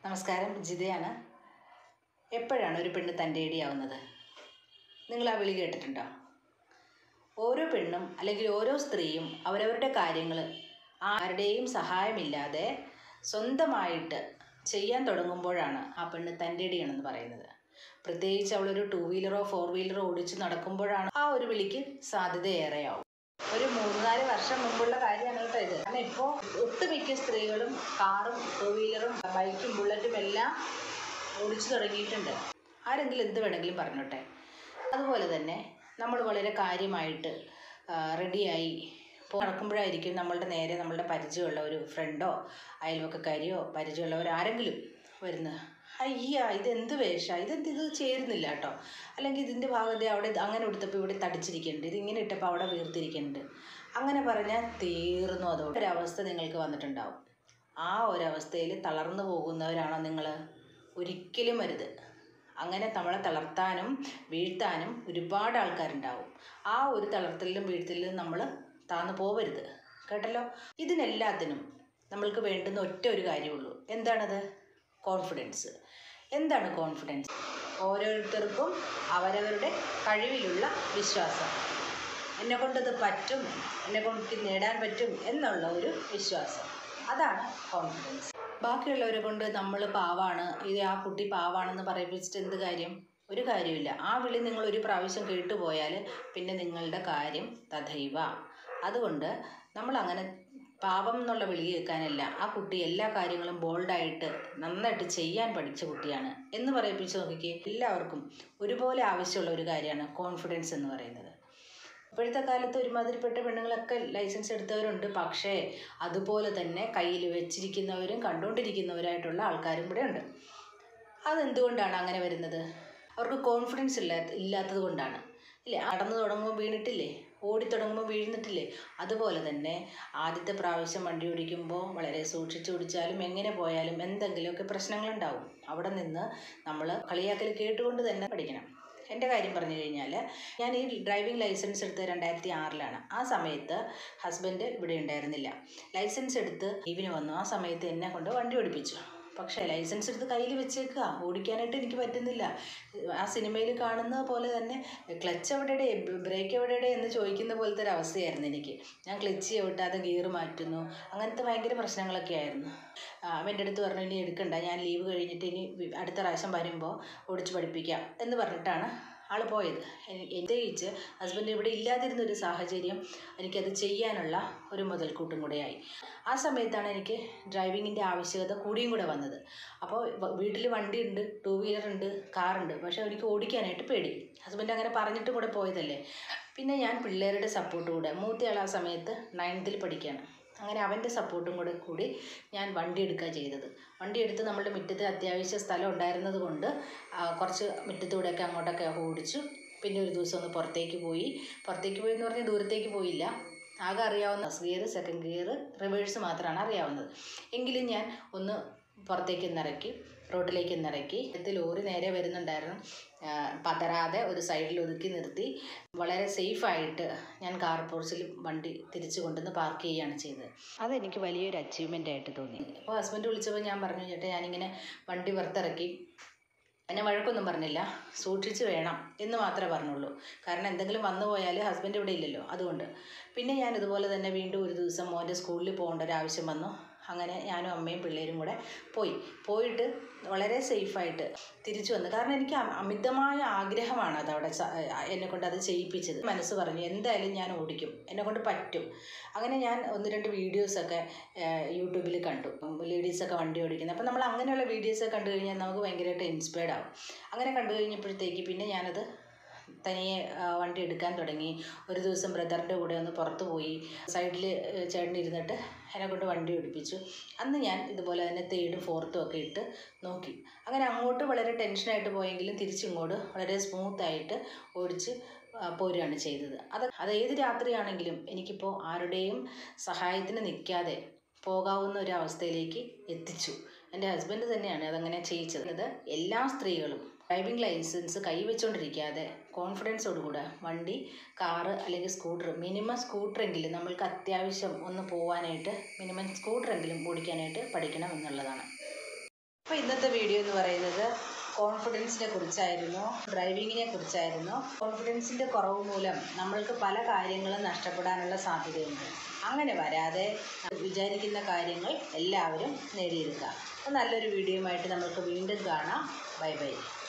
നമസ്കാരം ജിതയാണ് എപ്പോഴാണ് ഒരു പെണ്ണ് തൻ്റെ ഇടിയാവുന്നത് നിങ്ങൾ ആ വിളി കേട്ടിട്ടുണ്ടോ ഓരോ പെണ്ണും അല്ലെങ്കിൽ ഓരോ സ്ത്രീയും അവരവരുടെ കാര്യങ്ങൾ ആരുടെയും സഹായമില്ലാതെ സ്വന്തമായിട്ട് ചെയ്യാൻ തുടങ്ങുമ്പോഴാണ് ആ പെണ്ണ് തൻ്റെ ഇടിയാണെന്ന് പറയുന്നത് പ്രത്യേകിച്ച് അവളൊരു ടൂ വീലറോ ഫോർ വീലറോ ഓടിച്ച് നടക്കുമ്പോഴാണ് ആ ഒരു വിളിക്ക് സാധ്യത ഏറെയാവും ഒരു മൂന്ന് നാല് വർഷം മുമ്പുള്ള കാര്യമാണ് കേട്ടോ ഇത് കാരണം ഇപ്പോൾ ഒട്ടുമിക്ക സ്ത്രീകളും കാറും ടൂ വീലറും ബൈക്കും ബുള്ളറ്റും എല്ലാം ഓടിച്ചു തുടങ്ങിയിട്ടുണ്ട് ആരെങ്കിലും എന്ത് വേണമെങ്കിലും പറഞ്ഞോട്ടെ അതുപോലെ തന്നെ നമ്മൾ വളരെ കാര്യമായിട്ട് റെഡിയായി നടക്കുമ്പോഴായിരിക്കും നമ്മളുടെ നേരെ നമ്മളുടെ പരിചയമുള്ള ഒരു ഫ്രണ്ടോ അയൽവക്കക്കാരിയോ പരിചയമുള്ളവർ ആരെങ്കിലും വരുന്നത് അയ്യ ഇതെന്ത് വേഷമാണ് ഇതെന്ത് ഇത് ചേരുന്നില്ല കേട്ടോ അല്ലെങ്കിൽ ഇതിൻ്റെ ഭാഗത്തെ അവിടെ ഇത് അങ്ങനെ എടുത്തപ്പോൾ ഇവിടെ തടിച്ചിരിക്കുന്നുണ്ട് ഇതിങ്ങനെ ഇട്ടപ്പോൾ അവിടെ വീർത്തിരിക്കുന്നുണ്ട് അങ്ങനെ പറഞ്ഞാൽ തീർന്നു അതോടെ ഒരവസ്ഥ നിങ്ങൾക്ക് വന്നിട്ടുണ്ടാവും ആ ഒരവസ്ഥയിൽ തളർന്നു പോകുന്നവരാണോ നിങ്ങൾ ഒരിക്കലും വരുത് അങ്ങനെ നമ്മളെ തളർത്താനും വീഴ്ത്താനും ഒരുപാട് ആൾക്കാരുണ്ടാവും ആ ഒരു തളർത്തലിലും വീഴ്ത്തലിലും നമ്മൾ താന്നു പോവരുത് കേട്ടല്ലോ ഇതിനെല്ലാത്തിനും നമ്മൾക്ക് വേണ്ടുന്ന ഒറ്റ ഒരു കാര്യമുള്ളൂ എന്താണത് കോൺഫിഡൻസ് എന്താണ് കോൺഫിഡൻസ് ഓരോരുത്തർക്കും അവരവരുടെ കഴിവിലുള്ള വിശ്വാസം എന്നെ കൊണ്ടത് പറ്റും എന്നെ കൊണ്ട് നേടാൻ പറ്റും എന്നുള്ള ഒരു വിശ്വാസം അതാണ് കോൺഫിഡൻസ് ബാക്കിയുള്ളവരെ കൊണ്ട് നമ്മൾ പാവാണ് ഇത് ആ കുട്ടി പാവാണെന്ന് പറയിപ്പിച്ചിട്ട് എന്ത് കാര്യം ഒരു കാര്യമില്ല ആ വിളി നിങ്ങൾ ഒരു പ്രാവശ്യം കേട്ടുപോയാൽ പിന്നെ നിങ്ങളുടെ കാര്യം തഥൈവ അതുകൊണ്ട് നമ്മൾ അങ്ങനെ പാപം എന്നുള്ള വിളി കേൾക്കാനല്ല ആ കുട്ടി എല്ലാ കാര്യങ്ങളും ബോൾഡായിട്ട് നന്നായിട്ട് ചെയ്യാൻ പഠിച്ച കുട്ടിയാണ് എന്ന് പറയിപ്പിച്ച് നോക്കിക്കേ എല്ലാവർക്കും ഒരുപോലെ ആവശ്യമുള്ള ഒരു കാര്യമാണ് കോൺഫിഡൻസ് എന്ന് പറയുന്നത് ഇപ്പോഴത്തെ കാലത്ത് ഒരുമാതിരിപ്പെട്ട പെണ്ണുങ്ങളൊക്കെ ലൈസൻസ് എടുത്തവരുണ്ട് പക്ഷേ അതുപോലെ തന്നെ കയ്യിൽ വെച്ചിരിക്കുന്നവരും കണ്ടുകൊണ്ടിരിക്കുന്നവരായിട്ടുള്ള ആൾക്കാരും ഇവിടെ ഉണ്ട് അതെന്തുകൊണ്ടാണ് അങ്ങനെ വരുന്നത് അവർക്ക് കോൺഫിഡൻസ് ഇല്ലാ ഇല്ലാത്തത് കൊണ്ടാണ് ഇല്ലേ നടന്നു തുടങ്ങുമ്പോൾ വീണിട്ടില്ലേ ഓടി തുടങ്ങുമ്പോൾ വീഴുന്നിട്ടില്ലേ അതുപോലെ തന്നെ ആദ്യത്തെ പ്രാവശ്യം വണ്ടി ഓടിക്കുമ്പോൾ വളരെ സൂക്ഷിച്ച് ഓടിച്ചാലും എങ്ങനെ പോയാലും എന്തെങ്കിലുമൊക്കെ പ്രശ്നങ്ങളുണ്ടാവും അവിടെ നിന്ന് നമ്മൾ കളിയാക്കൽ കേട്ടുകൊണ്ട് തന്നെ പഠിക്കണം എൻ്റെ കാര്യം പറഞ്ഞു കഴിഞ്ഞാൽ ഞാൻ ഈ ഡ്രൈവിംഗ് ലൈസൻസ് എടുത്ത് രണ്ടായിരത്തി ആറിലാണ് ആ സമയത്ത് ഹസ്ബൻഡ് ഇവിടെ ഉണ്ടായിരുന്നില്ല ലൈസൻസ് എടുത്ത് ലീവിന് വന്നു ആ സമയത്ത് എന്നെ കൊണ്ട് വണ്ടി ഓടിപ്പിച്ചു പക്ഷേ ലൈസൻസ് എടുത്ത് കയ്യിൽ വെച്ചേക്കുക ഓടിക്കാനായിട്ട് എനിക്ക് പറ്റുന്നില്ല ആ സിനിമയിൽ കാണുന്ന പോലെ തന്നെ ക്ലച്ച് എവിടെയുടെ ബ്രേക്ക് എവിടെയുടെ എന്ന് ചോദിക്കുന്ന പോലത്തെ ഒരു അവസ്ഥയായിരുന്നു എനിക്ക് ഞാൻ ക്ലച്ച് ചവിട്ടാതെ ഗിയർ മാറ്റുന്നു അങ്ങനത്തെ ഭയങ്കര പ്രശ്നങ്ങളൊക്കെ ആയിരുന്നു അവൻ്റെ അടുത്ത് പറഞ്ഞു ഇനി എടുക്കണ്ട ഞാൻ ലീവ് കഴിഞ്ഞിട്ട് ഇനി അടുത്ത പ്രാവശ്യം വരുമ്പോൾ ഓടിച്ച് പഠിപ്പിക്കാം എന്ന് പറഞ്ഞിട്ടാണ് ആൾ പോയത് പ്രത്യേകിച്ച് ഹസ്ബൻഡ് ഇവിടെ ഇല്ലാതിരുന്ന ഒരു സാഹചര്യം എനിക്കത് ചെയ്യാനുള്ള ഒരു മുതൽക്കൂട്ടും കൂടെയായി ആ സമയത്താണ് എനിക്ക് ഡ്രൈവിങ്ങിൻ്റെ ആവശ്യകത കൂടിയും കൂടെ വന്നത് അപ്പോൾ വീട്ടിൽ വണ്ടി ഉണ്ട് ടൂ വീലർ ഉണ്ട് കാറുണ്ട് പക്ഷേ എനിക്ക് ഓടിക്കാനായിട്ട് പേടി ഹസ്ബൻഡ് അങ്ങനെ പറഞ്ഞിട്ട് കൂടെ പോയതല്ലേ പിന്നെ ഞാൻ പിള്ളേരുടെ സപ്പോർട്ട് കൂടെ മൂത്തയാൾ ആ സമയത്ത് നയൻത്തിൽ പഠിക്കുകയാണ് അങ്ങനെ അവൻ്റെ സപ്പോർട്ടും കൂടെ കൂടി ഞാൻ വണ്ടി എടുക്കുക ചെയ്തത് വണ്ടി എടുത്ത് നമ്മുടെ മുറ്റത്ത് അത്യാവശ്യ സ്ഥലം ഉണ്ടായിരുന്നത് കൊണ്ട് കുറച്ച് മുറ്റത്തൂടെയൊക്കെ അങ്ങോട്ടൊക്കെ ഓടിച്ചു പിന്നെ ഒരു ദിവസം ഒന്ന് പുറത്തേക്ക് പോയി പുറത്തേക്ക് പോയി എന്ന് പറഞ്ഞാൽ ദൂരത്തേക്ക് പോയില്ല ആകെ അറിയാവുന്ന first gear second gear reverse മാത്രമാണ് അറിയാവുന്നത് എങ്കിലും ഞാൻ ഒന്ന് പുറത്തേക്ക് നിറക്കി റോഡിലേക്ക് നിറക്കി ഇത് ലോറി നേരെ വരുന്നുണ്ടായിരുന്നു പതറാതെ ഒരു സൈഡിൽ ഒതുക്കി നിർത്തി വളരെ സേഫായിട്ട് ഞാൻ കാർ പോർച്ചിൽ വണ്ടി തിരിച്ചു കൊണ്ടുവന്ന് പാർക്ക് ചെയ്യുകയാണ് ചെയ്തത് അതെനിക്ക് വലിയൊരു അച്ചീവ്മെൻ്റ് ആയിട്ട് തോന്നി അപ്പോൾ ഹസ്ബൻഡ് വിളിച്ചപ്പോൾ ഞാൻ പറഞ്ഞു ചേട്ടാ ഞാനിങ്ങനെ വണ്ടി പുറത്തിറക്കി എന്നെ വഴക്കൊന്നും പറഞ്ഞില്ല സൂക്ഷിച്ച് വേണം എന്ന് മാത്രമേ പറഞ്ഞുള്ളൂ കാരണം എന്തെങ്കിലും വന്നു പോയാൽ ഹസ്ബൻഡ് ഇവിടെ ഇല്ലല്ലോ അതുകൊണ്ട് പിന്നെ ഞാൻ ഇതുപോലെ തന്നെ വീണ്ടും ഒരു ദിവസം മോൻ്റെ സ്കൂളിൽ പോകേണ്ട ഒരു ആവശ്യം വന്നു അങ്ങനെ ഞാനും അമ്മയും പിള്ളേരും കൂടെ പോയി പോയിട്ട് വളരെ സേഫായിട്ട് തിരിച്ചു വന്നു കാരണം എനിക്ക് അമിതമായ ആഗ്രഹമാണ് അതവിടെ എന്നെ കൊണ്ട് അത് ചെയ്യിപ്പിച്ചത് മനസ്സ് പറഞ്ഞു എന്തായാലും ഞാൻ ഓടിക്കും എന്നെ കൊണ്ട് പറ്റും അങ്ങനെ ഞാൻ ഒന്ന് രണ്ട് വീഡിയോസൊക്കെ യൂട്യൂബിൽ കണ്ടു ലേഡീസൊക്കെ വണ്ടി ഓടിക്കുന്നത് അപ്പോൾ നമ്മൾ അങ്ങനെയുള്ള വീഡിയോസൊക്കെ കണ്ടു കഴിഞ്ഞാൽ നമുക്ക് ഭയങ്കരമായിട്ട് ഇൻസ്പയർഡ് ആവും അങ്ങനെ കണ്ടു കഴിഞ്ഞപ്പോഴത്തേക്ക് പിന്നെ ഞാനത് തനിയെ വണ്ടി എടുക്കാൻ തുടങ്ങി ഒരു ദിവസം ബ്രദറിൻ്റെ കൂടെ ഒന്ന് പുറത്ത് പോയി സൈഡിൽ ചേട്ടൻ ഇരുന്നിട്ട് എന്നെ കൊണ്ട് വണ്ടി ഓടിപ്പിച്ചു അന്ന് ഞാൻ ഇതുപോലെ തന്നെ തേർഡും ഫോർത്തും ഒക്കെ ഇട്ട് നോക്കി അങ്ങനെ അങ്ങോട്ട് വളരെ ടെൻഷനായിട്ട് പോയെങ്കിലും തിരിച്ചിങ്ങോട്ട് വളരെ സ്മൂത്തായിട്ട് ഓടിച്ച് പോരുകയാണ് ചെയ്തത് അത് അത് ഏത് രാത്രിയാണെങ്കിലും എനിക്കിപ്പോൾ ആരുടെയും സഹായത്തിന് നിൽക്കാതെ പോകാവുന്ന ഒരു അവസ്ഥയിലേക്ക് എത്തിച്ചു എൻ്റെ ഹസ്ബൻഡ് തന്നെയാണ് അതങ്ങനെ ചെയ്യിച്ചത് എല്ലാ സ്ത്രീകളും ഡ്രൈവിംഗ് ലൈസൻസ് കൈവച്ചുകൊണ്ടിരിക്കാതെ കോൺഫിഡൻസോടുകൂടെ വണ്ടി കാറ് അല്ലെങ്കിൽ സ്കൂട്ടർ മിനിമം സ്കൂട്ടറെങ്കിലും നമ്മൾക്ക് അത്യാവശ്യം ഒന്ന് പോകാനായിട്ട് മിനിമം സ്കൂട്ടറെങ്കിലും ഓടിക്കാനായിട്ട് പഠിക്കണം എന്നുള്ളതാണ് അപ്പോൾ ഇന്നത്തെ വീഡിയോ എന്ന് പറയുന്നത് കോൺഫിഡൻസിനെ കുറിച്ചായിരുന്നു ഡ്രൈവിങ്ങിനെ കുറിച്ചായിരുന്നു കോൺഫിഡൻസിൻ്റെ കുറവ് മൂലം നമ്മൾക്ക് പല കാര്യങ്ങളും നഷ്ടപ്പെടാനുള്ള സാധ്യതയുണ്ട് അങ്ങനെ വരാതെ വിചാരിക്കുന്ന കാര്യങ്ങൾ എല്ലാവരും നേടിയെടുക്കുക അപ്പോൾ നല്ലൊരു വീഡിയോയുമായിട്ട് നമുക്ക് വീണ്ടും കാണാം ബൈ ബൈ